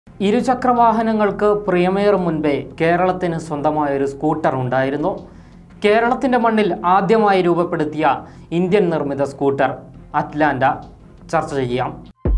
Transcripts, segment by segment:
ഇരുചക്രവാഹനങ്ങൾക്ക് പ്രിയമേറും മുൻപേ കേരളത്തിന് സ്വന്തമായ ഒരു സ്കൂട്ടർ ഉണ്ടായിരുന്നു കേരളത്തിൻ്റെ മണ്ണിൽ ആദ്യമായി രൂപപ്പെടുത്തിയ ഇന്ത്യൻ നിർമ്മിത സ്കൂട്ടർ അറ്റ്ലാന്റ ചർച്ച ചെയ്യാം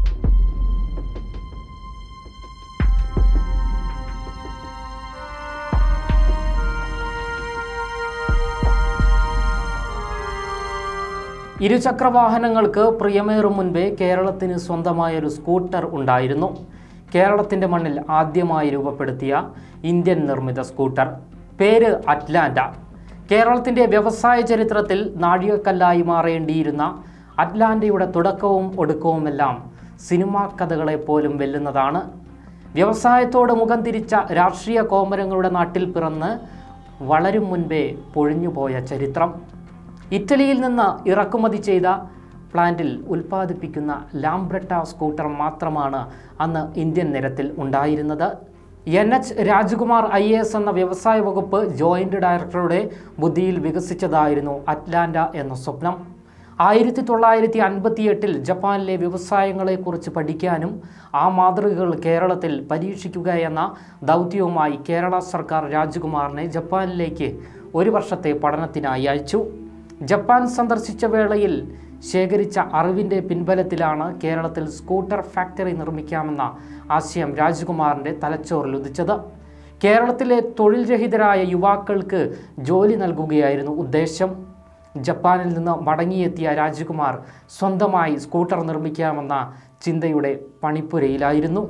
ഇരുചക്രവാഹനങ്ങൾക്ക് പ്രിയമേറും മുൻപേ കേരളത്തിന് സ്വന്തമായ ഒരു സ്കൂട്ടർ ഉണ്ടായിരുന്നു കേരളത്തിൻ്റെ മണ്ണിൽ ആദ്യമായി രൂപപ്പെടുത്തിയ ഇന്ത്യൻ നിർമ്മിത സ്കൂട്ടർ പേര് അറ്റ്ലാന്റ കേരളത്തിൻ്റെ വ്യവസായ ചരിത്രത്തിൽ നാഴികക്കല്ലായി മാറേണ്ടിയിരുന്ന അറ്റ്ലാന്റയുടെ തുടക്കവും ഒടുക്കവുമെല്ലാം സിനിമാ കഥകളെ പോലും വെല്ലുന്നതാണ് വ്യവസായത്തോട് മുഖം തിരിച്ച രാഷ്ട്രീയ കോമരങ്ങളുടെ നാട്ടിൽ പിറന്ന് വളരും മുൻപേ പൊഴിഞ്ഞുപോയ ചരിത്രം ഇറ്റലിയിൽ നിന്ന് ഇറക്കുമതി ചെയ്ത പ്ലാന്റിൽ ഉൽപ്പാദിപ്പിക്കുന്ന ലാംബ്രട്ട സ്കൂട്ടർ മാത്രമാണ് അന്ന് ഇന്ത്യൻ നിരത്തിൽ ഉണ്ടായിരുന്നത് N H Rajkumar I S എന്ന വ്യവസായ വകുപ്പ് ജോയിന്റ് ഡയറക്ടറുടെ ബുദ്ധിയിൽ വികസിച്ചതായിരുന്നു അറ്റ്ലാന്റ എന്ന സ്വപ്നം ആയിരത്തി തൊള്ളായിരത്തി അൻപത്തിയെട്ടിൽ ജപ്പാനിലെ വ്യവസായങ്ങളെക്കുറിച്ച് പഠിക്കാനും ആ മാതൃകകൾ കേരളത്തിൽ പരീക്ഷിക്കുക എന്ന ദൗത്യവുമായി കേരള സർക്കാർ രാജ്കുമാറിനെ ജപ്പാനിലേക്ക് ഒരു വർഷത്തെ പഠനത്തിനായി അയച്ചു ജപ്പാൻ സന്ദർശിച്ച വേളയിൽ ശേഖരിച്ച അറിവിൻ്റെ പിൻബലത്തിലാണ് കേരളത്തിൽ സ്കൂട്ടർ ഫാക്ടറി നിർമ്മിക്കാമെന്ന ആശയം രാജ്കുമാറിൻ്റെ തലച്ചോറിൽ ഉദിച്ചത് കേരളത്തിലെ തൊഴിൽ രഹിതരായ യുവാക്കൾക്ക് ജോലി നൽകുകയായിരുന്നു ഉദ്ദേശം ജപ്പാനിൽ നിന്ന് മടങ്ങിയെത്തിയ രാജ്കുമാർ സ്വന്തമായി സ്കൂട്ടർ നിർമ്മിക്കാമെന്ന ചിന്തയുടെ പണിപ്പുരയിലായിരുന്നു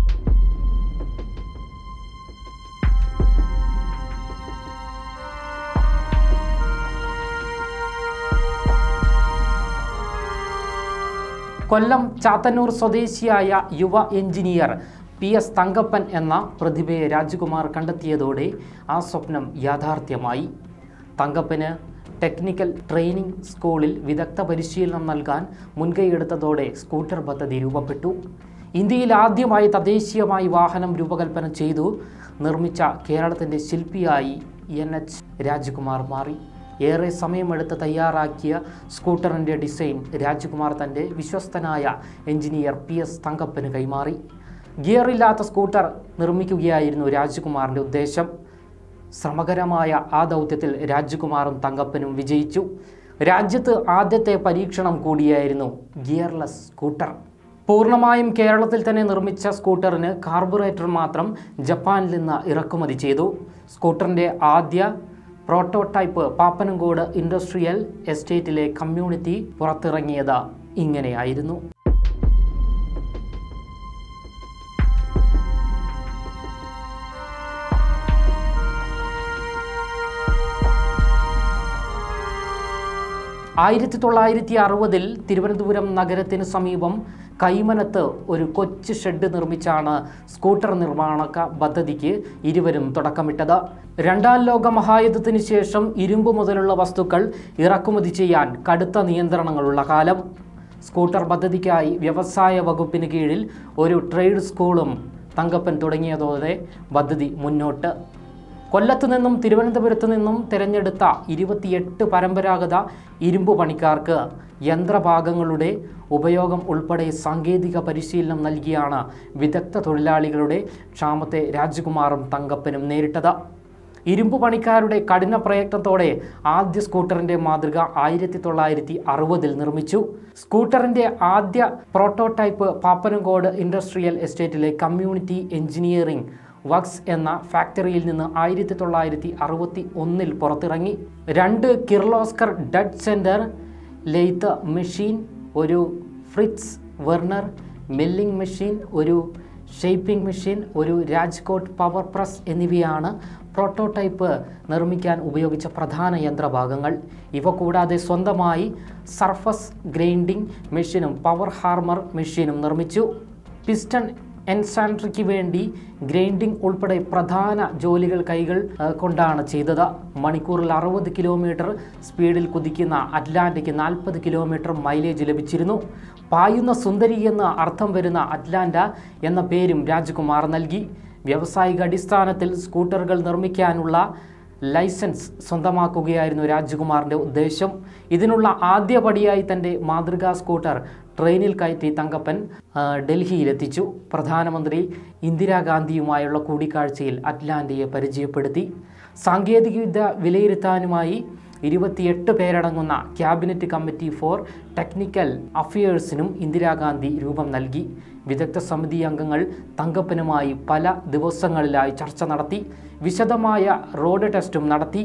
കൊല്ലം ചാത്തന്നൂർ സ്വദേശിയായ യുവ എഞ്ചിനീയർ പി എസ് തങ്കപ്പൻ എന്ന പ്രതിഭയെ രാജ്കുമാർ കണ്ടെത്തിയതോടെ ആ സ്വപ്നം യാഥാർത്ഥ്യമായി തങ്കപ്പന് ടെക്നിക്കൽ ട്രെയിനിംഗ് സ്കൂളിൽ വിദഗ്ധ പരിശീലനം നൽകാൻ മുൻകൈയെടുത്തതോടെ സ്കൂട്ടർ പദ്ധതി രൂപപ്പെട്ടു ഇന്ത്യയിൽ ആദ്യമായി തദ്ദേശീയമായി വാഹനം രൂപകൽപ്പന ചെയ്തു നിർമ്മിച്ച കേരളത്തിൻ്റെ ശില്പിയായി എൻ എച്ച് രാജ്കുമാർ മാറി ഏറെ സമയമെടുത്ത് തയ്യാറാക്കിയ സ്കൂട്ടറിൻ്റെ ഡിസൈൻ രാജ്കുമാർ തൻ്റെ വിശ്വസ്തനായ എഞ്ചിനീയർ പി എസ് തങ്കപ്പന് കൈമാറി ഗിയറില്ലാത്ത സ്കൂട്ടർ നിർമ്മിക്കുകയായിരുന്നു രാജ്കുമാറിൻ്റെ ഉദ്ദേശം ശ്രമകരമായ ആ ദൗത്യത്തിൽ രാജ്കുമാറും തങ്കപ്പനും വിജയിച്ചു രാജ്യത്ത് ആദ്യത്തെ പരീക്ഷണം കൂടിയായിരുന്നു ഗിയർലെസ് സ്കൂട്ടർ പൂർണ്ണമായും കേരളത്തിൽ തന്നെ നിർമ്മിച്ച സ്കൂട്ടറിന് കാർബുറേറ്റർ മാത്രം ജപ്പാനിൽ നിന്ന് ഇറക്കുമതി ചെയ്തു സ്കൂട്ടറിൻ്റെ ആദ്യ പ്രോട്ടോടൈപ്പ് പാപ്പനംകോട് ഇൻഡസ്ട്രിയൽ എസ്റ്റേറ്റിലെ കമ്മ്യൂണിറ്റി പുറത്തിറങ്ങിയത് ഇങ്ങനെയായിരുന്നു ആയിരത്തി തൊള്ളായിരത്തി അറുപതിൽ തിരുവനന്തപുരം നഗരത്തിന് സമീപം കൈമനത്ത് ഒരു കൊച്ചു ഷെഡ് നിർമ്മിച്ചാണ് സ്കൂട്ടർ നിർമ്മാണ പദ്ധതിക്ക് ഇരുവരും തുടക്കമിട്ടത് രണ്ടാം ലോക മഹായുദ്ധത്തിന് ശേഷം ഇരുമ്പ് മുതലുള്ള വസ്തുക്കൾ ഇറക്കുമതി ചെയ്യാൻ കടുത്ത നിയന്ത്രണങ്ങളുള്ള കാലം സ്കൂട്ടർ പദ്ധതിക്കായി വ്യവസായ വകുപ്പിന് കീഴിൽ ഒരു ട്രേഡ് സ്കൂളും തങ്കപ്പൻ തുടങ്ങിയതോടെ പദ്ധതി മുന്നോട്ട് കൊല്ലത്തു നിന്നും തിരുവനന്തപുരത്തു നിന്നും തിരഞ്ഞെടുത്ത ഇരുപത്തിയെട്ട് പരമ്പരാഗത ഇരുമ്പ് പണിക്കാർക്ക് യന്ത്രഭാഗങ്ങളുടെ ഉപയോഗം ഉൾപ്പെടെ സാങ്കേതിക പരിശീലനം നൽകിയാണ് വിദഗ്ധ തൊഴിലാളികളുടെ ക്ഷാമത്തെ രാജ്കുമാറും തങ്കപ്പനും നേരിട്ടത് ഇരുമ്പ് പണിക്കാരുടെ കഠിന പ്രയത്നത്തോടെ ആദ്യ സ്കൂട്ടറിൻ്റെ മാതൃക ആയിരത്തി തൊള്ളായിരത്തി അറുപതിൽ നിർമ്മിച്ചു സ്കൂട്ടറിൻ്റെ ആദ്യ പ്രോട്ടോടൈപ്പ് പാപ്പനംകോട് ഇൻഡസ്ട്രിയൽ എസ്റ്റേറ്റിലെ കമ്മ്യൂണിറ്റി എഞ്ചിനീയറിംഗ് വക്സ് എന്ന ഫാക്ടറിയിൽ നിന്ന് ആയിരത്തി തൊള്ളായിരത്തി അറുപത്തി ഒന്നിൽ പുറത്തിറങ്ങി രണ്ട് Kirloskar dead centre lathe machine ഒരു ഫ്രിറ്റ്സ് വെർണർ മില്ലിംഗ് മെഷീൻ ഒരു ഷേപ്പിംഗ് മെഷീൻ ഒരു രാജ്കോട്ട് പവർ പ്രസ് എന്നിവയാണ് പ്രോട്ടോടൈപ്പ് നിർമ്മിക്കാൻ ഉപയോഗിച്ച പ്രധാന യന്ത്രഭാഗങ്ങൾ ഇവ കൂടാതെ സ്വന്തമായി സർഫസ് ഗ്രൈൻഡിംഗ് മെഷീനും പവർ ഹാർമർ മെഷീനും നിർമ്മിച്ചു പിസ്റ്റൺ എൻസാൻട്രിക്ക് വേണ്ടി ഗ്രൈൻഡിംഗ് ഉൾപ്പെടെ പ്രധാന ജോലികൾ കൈകൾ ആ, കൊണ്ടാണ് ചെയ്തത് മണിക്കൂറിൽ അറുപത് കിലോമീറ്റർ സ്പീഡിൽ കുതിക്കുന്ന അറ്റ്ലാന്റയ്ക്ക് നാൽപ്പത് കിലോമീറ്റർ മൈലേജ് ലഭിച്ചിരുന്നു പായുന്ന സുന്ദരി എന്ന് അർത്ഥം വരുന്ന അറ്റ്ലാന്റ എന്ന പേരും രാജ്കുമാർ നൽകി വ്യാവസായിക അടിസ്ഥാനത്തിൽ സ്കൂട്ടറുകൾ നിർമ്മിക്കാനുള്ള ലൈസൻസ് സ്വന്തമാക്കുകയായിരുന്നു രാജ്കുമാറിൻ്റെ ഉദ്ദേശം ഇതിനുള്ള ആദ്യ പടിയായി തൻ്റെ മാതൃകാ സ്കൂട്ടർ ട്രെയിനിൽ കയറ്റി തങ്കപ്പൻ ആ, ഡൽഹിയിലെത്തിച്ചു പ്രധാനമന്ത്രി ഇന്ദിരാഗാന്ധിയുമായുള്ള കൂടിക്കാഴ്ചയിൽ അറ്റ്ലാന്റയെ പരിചയപ്പെടുത്തി സാങ്കേതികവിദ്യ വിലയിരുത്താനുമായി ഇരുപത്തിയെട്ട് പേരടങ്ങുന്ന ക്യാബിനറ്റ് കമ്മിറ്റി ഫോർ ടെക്നിക്കൽ അഫയേഴ്സിനും ഇന്ദിരാഗാന്ധി രൂപം നൽകി വിദഗ്ധ സമിതി അംഗങ്ങൾ തങ്കപ്പനുമായി പല ദിവസങ്ങളിലായി ചർച്ച നടത്തി വിശദമായ റോഡ് ടെസ്റ്റും നടത്തി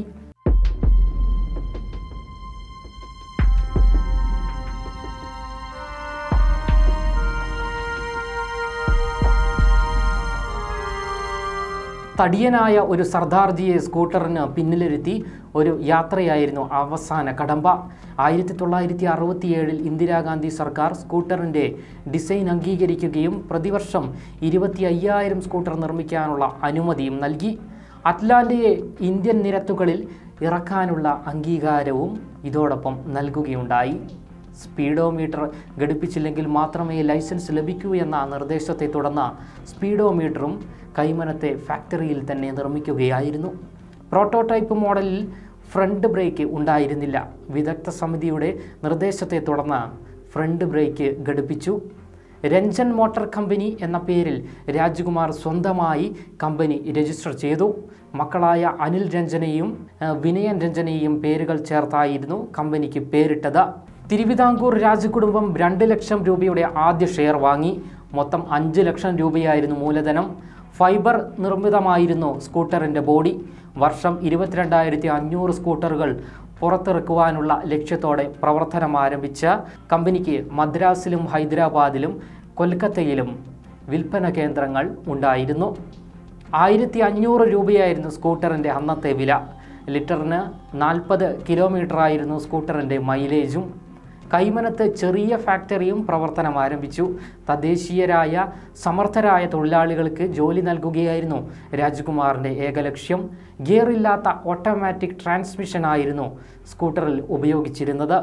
തടിയനായ ഒരു സർദാർജിയെ സ്കൂട്ടറിന് പിന്നിലിരുത്തി ഒരു യാത്രയായിരുന്നു അവസാന കടമ്പ ആയിരത്തി തൊള്ളായിരത്തി അറുപത്തിയേഴിൽ ഇന്ദിരാഗാന്ധി സർക്കാർ സ്കൂട്ടറിൻ്റെ ഡിസൈൻ അംഗീകരിക്കുകയും പ്രതിവർഷം ഇരുപത്തി അയ്യായിരം സ്കൂട്ടർ നിർമ്മിക്കാനുള്ള അനുമതിയും നൽകി അറ്റ്ലാന്റയെ ഇന്ത്യൻ നിരത്തുകളിൽ ഇറക്കാനുള്ള അംഗീകാരവും ഇതോടൊപ്പം നൽകുകയുണ്ടായി സ്പീഡോമീറ്റർ ഘടിപ്പിച്ചില്ലെങ്കിൽ മാത്രമേ ലൈസൻസ് ലഭിക്കൂ എന്ന നിർദ്ദേശത്തെ തുടർന്ന് സ്പീഡോമീറ്ററും കൈമനത്തെ ഫാക്ടറിയിൽ തന്നെ നിർമ്മിക്കുകയായിരുന്നു പ്രോട്ടോടൈപ്പ് മോഡലിൽ ഫ്രണ്ട് ബ്രേക്ക് ഉണ്ടായിരുന്നില്ല വിദഗ്ധ സമിതിയുടെ നിർദ്ദേശത്തെ തുടർന്ന് ഫ്രണ്ട് ബ്രേക്ക് ഘടിപ്പിച്ചു രഞ്ജൻ മോട്ടോർ കമ്പനി എന്ന പേരിൽ രാജ്കുമാർ സ്വന്തമായി കമ്പനി രജിസ്റ്റർ ചെയ്തു മക്കളായ അനിൽ രഞ്ജനെയും ഏഹ്, വിനയൻ രഞ്ജനെയും പേരുകൾ ചേർത്തായിരുന്നു കമ്പനിക്ക് പേരിട്ടത് തിരുവിതാംകൂർ രാജകുടുംബം രണ്ട് ലക്ഷം രൂപയുടെ ആദ്യ ഷെയർ വാങ്ങി മൊത്തം അഞ്ച് ലക്ഷം രൂപയായിരുന്നു മൂലധനം ഫൈബർ നിർമ്മിതമായിരുന്നു സ്കൂട്ടറിൻ്റെ ബോഡി വർഷം ഇരുപത്തിരണ്ടായിരത്തി അഞ്ഞൂറ് സ്കൂട്ടറുകൾ പുറത്തിറക്കുവാനുള്ള ലക്ഷ്യത്തോടെ പ്രവർത്തനം ആരംഭിച്ച കമ്പനിക്ക് മദ്രാസിലും ഹൈദരാബാദിലും കൊൽക്കത്തയിലും വിൽപ്പന കേന്ദ്രങ്ങൾ ഉണ്ടായിരുന്നു ആയിരത്തി അഞ്ഞൂറ് രൂപയായിരുന്നു സ്കൂട്ടറിൻ്റെ അന്നത്തെ വില ലിറ്ററിന് നാൽപ്പത് കിലോമീറ്ററായിരുന്നു സ്കൂട്ടറിൻ്റെ മൈലേജും കൈമനത്ത് ചെറിയ ഫാക്ടറിയും പ്രവർത്തനം ആരംഭിച്ചു തദ്ദേശീയരായ സമർത്ഥരായ തൊഴിലാളികൾക്ക് ജോലി നൽകുകയായിരുന്നു രാജ്കുമാറിൻ്റെ ഏക ലക്ഷ്യം ഗിയറില്ലാത്ത ഓട്ടോമാറ്റിക് ട്രാൻസ്മിഷനായിരുന്നു സ്കൂട്ടറിൽ ഉപയോഗിച്ചിരുന്നത്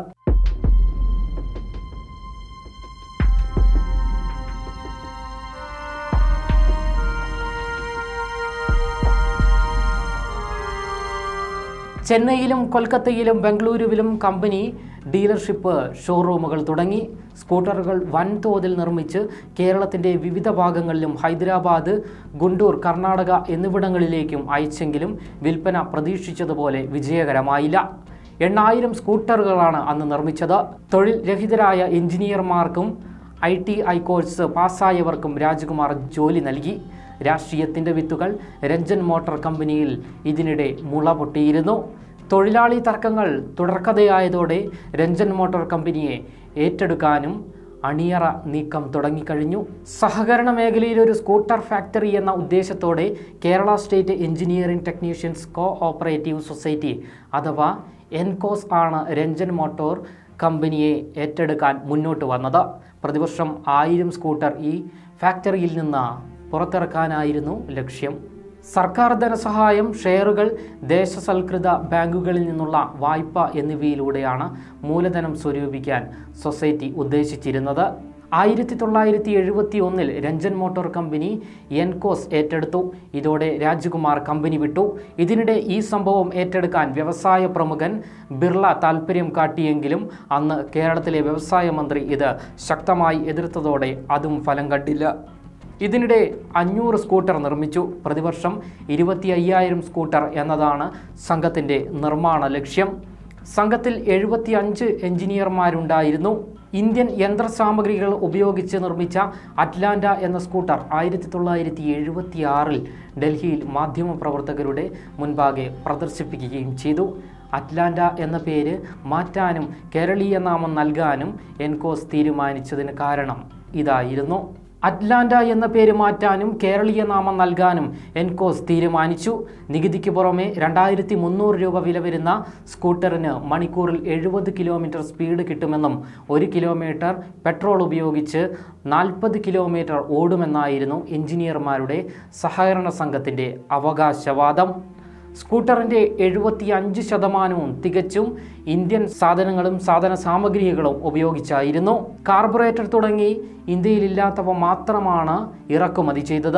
ചെന്നൈയിലും കൊൽക്കത്തയിലും ബംഗളൂരുവിലും കമ്പനി ഡീലർഷിപ്പ് ഷോറൂമുകൾ തുടങ്ങി സ്കൂട്ടറുകൾ വൻതോതിൽ നിർമ്മിച്ച് കേരളത്തിൻ്റെ വിവിധ ഭാഗങ്ങളിലും ഹൈദരാബാദ് ഗുണ്ടൂർ കർണാടക എന്നിവിടങ്ങളിലേക്കും അയച്ചെങ്കിലും വിൽപ്പന പ്രതീക്ഷിച്ചതുപോലെ വിജയകരമായില്ല എണ്ണായിരം സ്കൂട്ടറുകളാണ് അന്ന് നിർമ്മിച്ചത് തൊഴിൽ രഹിതരായ എഞ്ചിനീയർമാർക്കും ഐ ടി ഐ കോഴ്സ് പാസ്സായവർക്കും രാജ്കുമാർ ജോലി നൽകി രാഷ്ട്രീയത്തിൻ്റെ വിത്തുകൾ രഞ്ജൻ മോട്ടോർ കമ്പനിയിൽ ഇതിനിടെ മുള പൊട്ടിയിരുന്നു തൊഴിലാളി തർക്കങ്ങൾ തുടർക്കഥയായതോടെ രഞ്ജൻ മോട്ടോർ കമ്പനിയെ ഏറ്റെടുക്കാനും അണിയറ നീക്കം തുടങ്ങിക്കഴിഞ്ഞു സഹകരണ മേഖലയിൽ ഒരു സ്കൂട്ടർ ഫാക്ടറി എന്ന ഉദ്ദേശത്തോടെ Kerala state engineering technicians cooperative society അഥവാ എൻകോസ് ആണ് രഞ്ജൻ മോട്ടോർ കമ്പനിയെ ഏറ്റെടുക്കാൻ മുന്നോട്ട് വന്നത് പ്രതിവർഷം ആയിരം സ്കൂട്ടർ ഈ ഫാക്ടറിയിൽ നിന്ന് പുറത്തിറക്കാനായിരുന്നു ലക്ഷ്യം സർക്കാർ ധനസഹായം ഷെയറുകൾ ദേശസൽകൃത ബാങ്കുകളിൽ നിന്നുള്ള വായ്പ എന്നിവയിലൂടെയാണ് മൂലധനം സ്വരൂപിക്കാൻ സൊസൈറ്റി ഉദ്ദേശിച്ചിരുന്നത് ആയിരത്തി തൊള്ളായിരത്തി എഴുപത്തി ഒന്നിൽ രഞ്ജൻ മോട്ടോർ കമ്പനി എൻകോസ് ഏറ്റെടുത്തു ഇതോടെ രാജ്കുമാർ കമ്പനി വിട്ടു ഇതിനിടെ ഈ സംഭവം ഏറ്റെടുക്കാൻ വ്യവസായ പ്രമുഖൻ ബിർള താൽപ്പര്യം കാട്ടിയെങ്കിലും അന്ന് കേരളത്തിലെ വ്യവസായ മന്ത്രി ഇത് ശക്തമായി എതിർത്തതോടെ അതും ഫലം കണ്ടില്ല ഇതിനിടെ അഞ്ഞൂറ് സ്കൂട്ടർ നിർമ്മിച്ചു പ്രതിവർഷം ഇരുപത്തി അയ്യായിരം സ്കൂട്ടർ എന്നതാണ് സംഘത്തിൻ്റെ നിർമ്മാണ ലക്ഷ്യം സംഘത്തിൽ എഴുപത്തി അഞ്ച് എഞ്ചിനീയർമാരുണ്ടായിരുന്നു ഇന്ത്യൻ യന്ത്രസാമഗ്രികൾ ഉപയോഗിച്ച് നിർമ്മിച്ച അറ്റ്ലാന്റ എന്ന സ്കൂട്ടർ ആയിരത്തി തൊള്ളായിരത്തി എഴുപത്തി ആറിൽ ഡൽഹിയിൽ മാധ്യമപ്രവർത്തകരുടെ മുൻപാകെ പ്രദർശിപ്പിക്കുകയും ചെയ്തു അറ്റ്ലാന്റ എന്ന പേര് മാറ്റാനും കേരളീയ നാമം നൽകാനും എൻകോസ് തീരുമാനിച്ചതിന് കാരണം ഇതായിരുന്നു അറ്റ്ലാന്റ എന്ന പേര് മാറ്റാനും കേരളീയ നാമം നൽകാനും എൻകോസ് തീരുമാനിച്ചു നികുതിക്ക് പുറമെ രണ്ടായിരത്തി മുന്നൂറ് രൂപ വില വരുന്ന സ്കൂട്ടറിന് മണിക്കൂറിൽ എഴുപത് കിലോമീറ്റർ സ്പീഡ് കിട്ടുമെന്നും ഒരു കിലോമീറ്റർ പെട്രോൾ ഉപയോഗിച്ച് നാൽപ്പത് കിലോമീറ്റർ ഓടുമെന്നായിരുന്നു എഞ്ചിനീയർമാരുടെ സഹകരണ സംഘത്തിൻ്റെ അവകാശവാദം സ്കൂട്ടറിൻ്റെ എഴുപത്തി അഞ്ച് ശതമാനവും തികച്ചും ഇന്ത്യൻ സാധനങ്ങളും സാധന സാമഗ്രികളും ഉപയോഗിച്ചായിരുന്നു കാർബറേറ്റർ തുടങ്ങി ഇന്ത്യയിലില്ലാത്തവ മാത്രമാണ് ഇറക്കുമതി ചെയ്തത്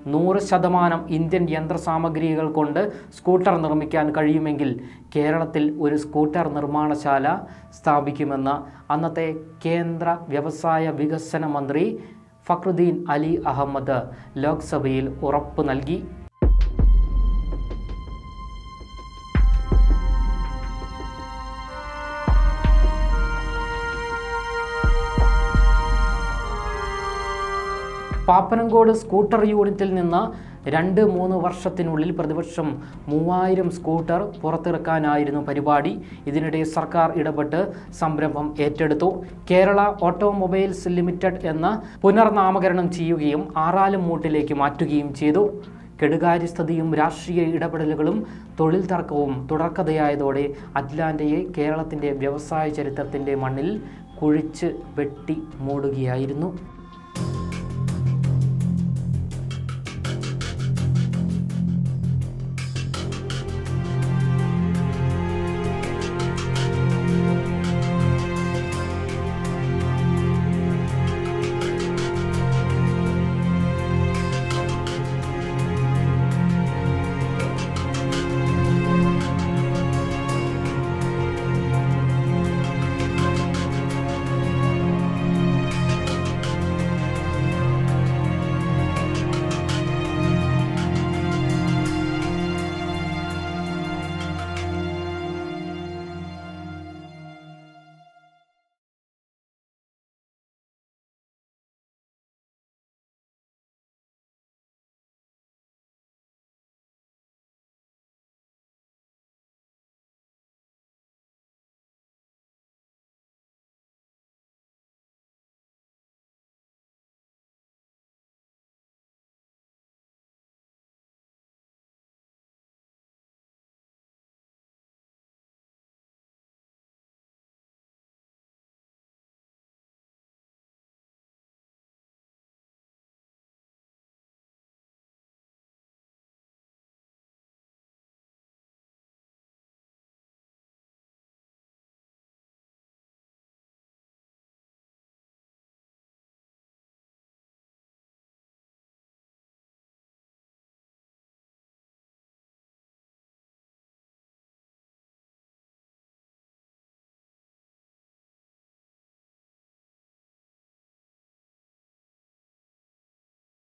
നൂറ് ശതമാനം ഇന്ത്യൻ യന്ത്രസാമഗ്രികൾ കൊണ്ട് സ്കൂട്ടർ നിർമ്മിക്കാൻ കഴിയുമെങ്കിൽ കേരളത്തിൽ ഒരു സ്കൂട്ടർ നിർമ്മാണശാല സ്ഥാപിക്കുമെന്ന് അന്നത്തെ കേന്ദ്ര വ്യവസായ വികസന മന്ത്രി ഫക്രുദ്ദീൻ അലി അഹമ്മദ് ലോക്സഭയിൽ ഉറപ്പ് നൽകി പാപ്പനംകോട് സ്കൂട്ടർ യൂണിറ്റിൽ നിന്ന് രണ്ട് മൂന്ന് വർഷത്തിനുള്ളിൽ പ്രതിവർഷം മൂവായിരം സ്കൂട്ടർ പുറത്തിറക്കാനായിരുന്നു പരിപാടി ഇതിനിടെ സർക്കാർ ഇടപെട്ട് സംരംഭം ഏറ്റെടുത്തു കേരള ഓട്ടോമൊബൈൽസ് ലിമിറ്റഡ് എന്ന് പുനർനാമകരണം ചെയ്യുകയും ആറാലും മൂട്ടിലേക്ക് മാറ്റുകയും ചെയ്തു കെടുകാര്യസ്ഥതയും രാഷ്ട്രീയ ഇടപെടലുകളും തൊഴിൽ തർക്കവും തുടർക്കഥയായതോടെ അറ്റ്ലാന്റയെ കേരളത്തിൻ്റെ വ്യവസായ ചരിത്രത്തിൻ്റെ മണ്ണിൽ കുഴിച്ച് വെട്ടി മൂടുകയായിരുന്നു